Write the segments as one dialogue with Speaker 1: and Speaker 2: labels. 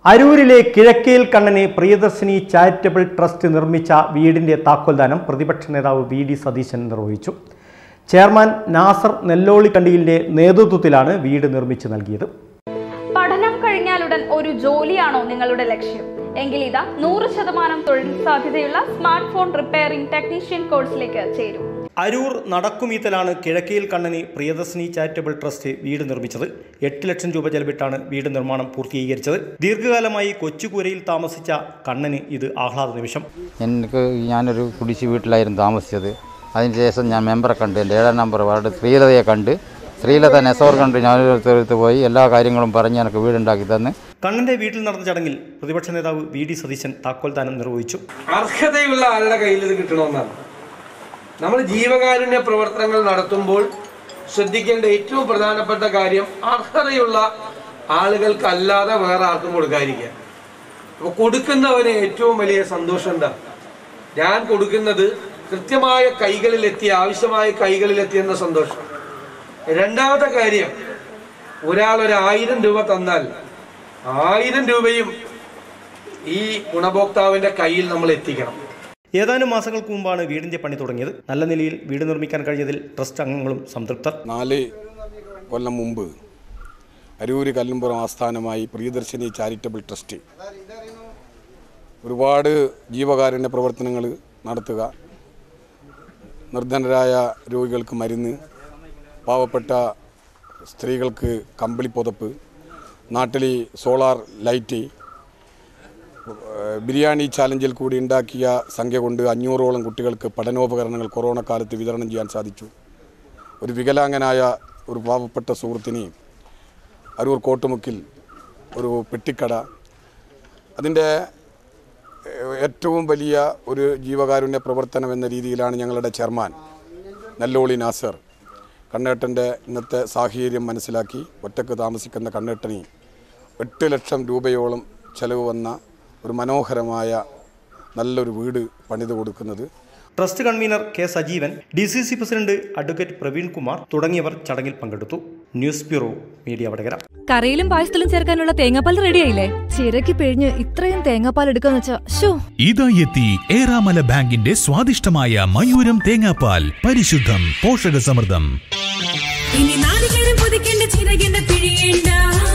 Speaker 1: അരൂരിലെ കിഴക്കേൽ കണ്ണന് Priyadarshini charitable trust നിർമ്മിച്ച വീടിന്റെ താക്കോൽദാനം പ്രതിപക്ഷ നേതാവ് വി ഡി സതീശൻ നിർവഹിച്ചു ചെയർമാൻ നാസർ നെല്ലോളിക്കണ്ടിയിലിന്റെ നേതൃത്വത്തിലാണ് വീട് നിർമ്മിച്ചു നൽകിയത്
Speaker 2: പഠനം കഴിഞ്ഞാലുടൻ ഒരു ജോലിയാണോ നിങ്ങളുടെ ലക്ഷ്യം എങ്കിൽ ഇതാ നൂറ് ശതമാനം തൊഴിൽ സാധ്യതയുള്ള സ്മാർട്ട് ഫോൺ റിപ്പയറിംഗ് ടെക്നീഷ്യൻ കോഴ്സിലേക്ക് ചേരൂ
Speaker 1: അരൂർ നടക്കുമീത്തലാണ് കിഴക്കേൽ കണ്ണന് പ്രിയദർശിനി ചാരിറ്റബിൾ ട്രസ്റ്റ് വീട് നിർമ്മിച്ചത് എട്ട് ലക്ഷം രൂപ ചെലവിട്ടാണ് വീട് നിർമ്മാണം പൂർത്തീകരിച്ചത് ദീർഘകാലമായി കൊച്ചുകൂരയിൽ താമസിച്ച കണ്ണന് ഇത് ആഹ്ലാദ നിമിഷം
Speaker 3: എനിക്ക് ഞാനൊരു കുടിശ്ശി വീട്ടിലായിരുന്നു താമസിച്ചത് അതിനുശേഷം ഞാൻ മെമ്പറെ കണ്ട് എൻ്റെ ഏഴാം നമ്പർ വാർഡ് ശ്രീലതയെ കണ്ട് ശ്രീലത നെസോർ കണ്ട് ഞാനൊരു പോയി എല്ലാ കാര്യങ്ങളും പറഞ്ഞ് എനിക്ക് വീടുണ്ടാക്കി തന്ന്
Speaker 1: കണ്ണന്റെ വീട്ടിൽ നടന്ന ചടങ്ങിൽ പ്രതിപക്ഷ നേതാവ് വി ഡി സതീശൻ താക്കോൽദാനം നിർവഹിച്ചു
Speaker 4: അർഹതയുള്ള ആളുടെ കയ്യിൽ ഇത് കിട്ടണമെന്നാണ് നമ്മൾ ജീവകാരുണ്യ പ്രവർത്തനങ്ങൾ നടത്തുമ്പോൾ ശ്രദ്ധിക്കേണ്ട ഏറ്റവും പ്രധാനപ്പെട്ട കാര്യം അർഹതയുള്ള ആളുകൾക്കല്ലാതെ വേറെ ആർക്കും കൊടുക്കാതിരിക്കുക അപ്പൊ കൊടുക്കുന്നവന് ഏറ്റവും വലിയ സന്തോഷം എന്താ ഞാൻ കൊടുക്കുന്നത് കൃത്യമായ കൈകളിലെത്തി ആവശ്യമായ കൈകളിലെത്തി എന്ന സന്തോഷം രണ്ടാമത്തെ കാര്യം ഒരാൾ ഒരു ആയിരം രൂപ തന്നാൽ ആയിരം രൂപയും ഈ ഗുണഭോക്താവിന്റെ കയ്യിൽ നമ്മൾ എത്തിക്കണം
Speaker 1: ഏതാനും മാസങ്ങൾക്ക് മുമ്പാണ് വീടിന്റെ പണി തുടങ്ങിയത് നല്ല നിലയിൽ വീട് നിർമ്മിക്കാൻ കഴിഞ്ഞതിൽ ട്രസ്റ്റ് അംഗങ്ങളും സംതൃപ്തർ
Speaker 5: നാല് കൊല്ലം മുമ്പ് അരൂര് കല്ലുംപുറം ആസ്ഥാനമായി പ്രിയദർശിനി ചാരിറ്റബിൾ ട്രസ്റ്റ് ഒരുപാട് ജീവകാരുണ്യ പ്രവർത്തനങ്ങൾ നടത്തുക നിർധനരായ രോഗികൾക്ക് മരുന്ന് പാവപ്പെട്ട സ്ത്രീകൾക്ക് കമ്പിളി പുതപ്പ് നാട്ടിൽ സോളാർ ലൈറ്റ് ഏഹ് ബിരിയാണി ചാലഞ്ചിൽ കൂടി ഉണ്ടാക്കിയ സംഖ്യ കൊണ്ട് അഞ്ഞൂറോളം കുട്ടികൾക്ക് പഠനോപകരണങ്ങൾ കൊറോണ കാലത്ത് വിതരണം ചെയ്യാൻ സാധിച്ചു ഒരു വികലാംഗനായ ഒരു പാവപ്പെട്ട സുഹൃത്തിന് അരൂർ കോട്ടുമുക്കിൽ ഒരു പെട്ടിക്കട അതിൻ്റെ ഏഹ് ഏറ്റവും വലിയ ഒരു ജീവകാരുണ്യ പ്രവർത്തനം എന്ന രീതിയിലാണ് ഞങ്ങളുടെ ചെയർമാൻ നെല്ലോളി നാസർ കണ്ണേട്ടൻ്റെ ഇന്നത്തെ സാഹചര്യം മനസ്സിലാക്കി ഒറ്റക്ക് താമസിക്കുന്ന കണ്ണേട്ടന് എട്ട് ലക്ഷം രൂപയോളം ചെലവ് വന്ന ഒരു മനോഹരമായ നല്ലൊരു വീട് പണിത് കൊടുക്കുന്നത്
Speaker 1: trust convener K Sajeevan D C C president advocate Praveen Kumar തുടങ്ങിയവർ ചടങ്ങിൽ പങ്കെടുത്തു ന്യൂസ് ബ്യൂറോ മീഡിയ വടകര
Speaker 6: കറിയിലും പായസത്തിലും ചേർക്കാനുള്ള തേങ്ങാപ്പാൽ റെഡിയായില്ലേ ചിരക്കി പിഴിഞ്ഞ് ഇത്രയും തേങ്ങാപ്പാൽ എടുക്കാന്ന് വെച്ചാ ഷോ
Speaker 7: ഇതായി എത്തി ഏറാമല ബാങ്കിന്റെ സ്വാദിഷ്ടമായ മയൂരം തേങ്ങാപ്പാൽ പരിശുദ്ധം പോഷകസമൃദ്ധം
Speaker 8: ഇനി നാളികേരം പൊതിക്കേണ്ട ചിരകേണ്ട പിഴിയേണ്ട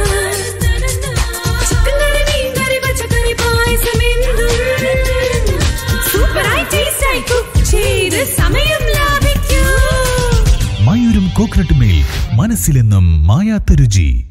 Speaker 8: ചിക്കൻ കറി മീൻ കറി പച്ചക്കറി പായസം എന്തും സൂപ്പറായി ടേസ്റ്റായി കുക്ക് ചെയ്ത് സമയം ലാഭിക്കൂ
Speaker 7: മയൂരം കോക്കനട്ട് മിൽക്ക് മനസ്സിലെന്നും മായാത്ത രുചി